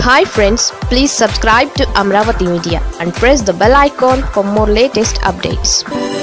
hi friends please subscribe to Amaravati media and press the bell icon for more latest updates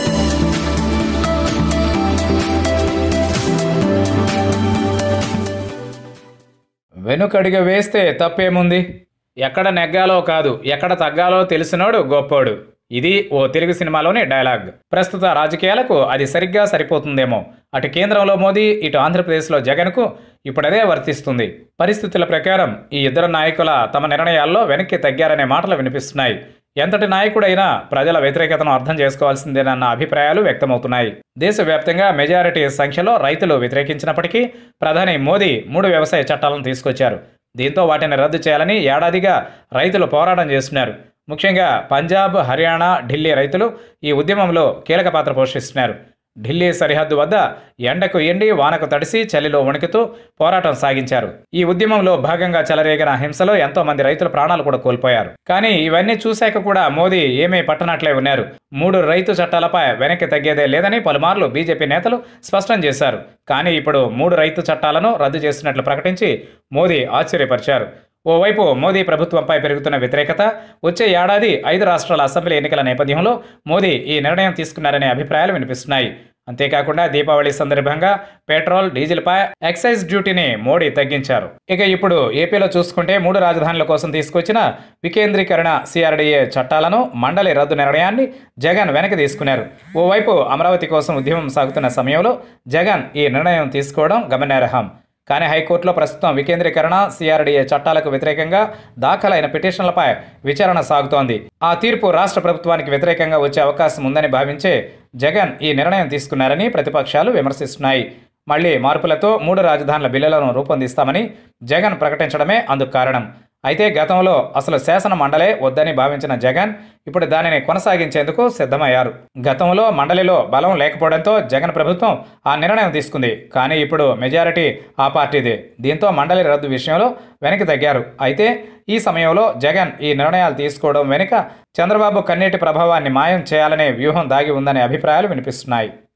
వెనుకడుగు వేస్తే తప్పేముంది ఎక్కడ నెగ్గాలో కాదు ఎక్కడ తగ్గాలో తెలిసినోడు గొప్పోడు ఇది ఓ తెలుగు సినిమాలోని డైలాగ్ ప్రస్తుత రాజకీయాలకు అది సరిగ్గా సరిపోతుందేమో అటు కేంద్రంలో మోదీ ఇటు ఆంధ్రప్రదేశ్లో జగన్కు ఇప్పుడదే వర్తిస్తుంది పరిస్థితుల ప్రకారం ఈ ఇద్దరు నాయకుల తమ నిర్ణయాల్లో వెనక్కి తగ్గారనే మాటలు వినిపిస్తున్నాయి ఎంతటి నాయకుడైనా ప్రజల వ్యతిరేకతను అర్థం చేసుకోవాల్సిందేనన్న అభిప్రాయాలు వ్యక్తమవుతున్నాయి దేశవ్యాప్తంగా మెజారిటీ సంఖ్యలో రైతులు వ్యతిరేకించినప్పటికీ ప్రధాని మోదీ మూడు వ్యవసాయ చట్టాలను తీసుకొచ్చారు దీంతో వాటిని రద్దు చేయాలని ఏడాదిగా రైతులు పోరాటం చేస్తున్నారు ముఖ్యంగా పంజాబ్ హర్యానా ఢిల్లీ రైతులు ఈ ఉద్యమంలో కీలక పాత్ర పోషిస్తున్నారు ఢిల్లీ సరిహద్దు వద్ద ఎండకు ఎండి వానకు తడిసి చలిలో వణుకుతూ పోరాటం సాగించారు ఈ ఉద్యమంలో భాగంగా చెలరేగిన హింసలో ఎంతో మంది రైతుల ప్రాణాలు కూడా కోల్పోయారు కానీ ఇవన్నీ చూశాక కూడా మోదీ ఏమీ పట్టనట్లే ఉన్నారు మూడు రైతు చట్టాలపై వెనక్కి తగ్గేదే లేదని పలుమార్లు బీజేపీ నేతలు స్పష్టం చేశారు కానీ ఇప్పుడు మూడు రైతు చట్టాలను రద్దు చేసినట్లు ప్రకటించి మోదీ ఆశ్చర్యపరిచారు ఓవైపు మోదీ ప్రభుత్వంపై పెరుగుతున్న వ్యతిరేకత వచ్చే ఏడాది ఐదు రాష్ట్రాల అసెంబ్లీ ఎన్నికల నేపథ్యంలో మోదీ ఈ నిర్ణయం తీసుకున్నారనే అభిప్రాయాలు వినిపిస్తున్నాయి అంతేకాకుండా దీపావళి సందర్భంగా పెట్రోల్ డీజిల్పై ఎక్సైజ్ డ్యూటీని మోడీ తగ్గించారు ఇక ఇప్పుడు ఏపీలో చూసుకుంటే మూడు రాజధానుల కోసం తీసుకొచ్చిన వికేంద్రీకరణ సిఆర్డీఏ చట్టాలను మండలి రద్దు నిర్ణయాన్ని జగన్ వెనక్కి తీసుకున్నారు ఓవైపు అమరావతి కోసం ఉద్యమం సాగుతున్న సమయంలో జగన్ ఈ నిర్ణయం తీసుకోవడం గమనార్హం కానీ హైకోర్టులో ప్రస్తుతం వికేంద్రీకరణ సిఆర్డీఏ చట్టాలకు వ్యతిరేకంగా దాఖలైన పిటిషన్లపై విచారణ సాగుతోంది ఆ తీర్పు రాష్ట్ర ప్రభుత్వానికి వ్యతిరేకంగా వచ్చే అవకాశం ఉందని భావించే జగన్ ఈ నిర్ణయం తీసుకున్నారని ప్రతిపక్షాలు విమర్శిస్తున్నాయి మళ్లీ మార్పులతో మూడు రాజధానుల బిల్లులను రూపొందిస్తామని జగన్ ప్రకటించడమే అందుకు కారణం అయితే గతంలో అసలు శాసన మండలే వద్దని భావించిన జగన్ ఇప్పుడు దానిని కొనసాగించేందుకు సిద్ధమయ్యారు గతంలో మండలిలో బలం లేకపోవడంతో జగన్ ప్రభుత్వం ఆ నిర్ణయం తీసుకుంది కానీ ఇప్పుడు మెజారిటీ ఆ పార్టీదే దీంతో మండలి రద్దు విషయంలో వెనక్కి తగ్గారు అయితే ఈ సమయంలో జగన్ ఈ నిర్ణయాలు తీసుకోవడం వెనుక చంద్రబాబు కన్నీటి ప్రభావాన్ని మాయం చేయాలనే వ్యూహం దాగి ఉందనే అభిప్రాయాలు వినిపిస్తున్నాయి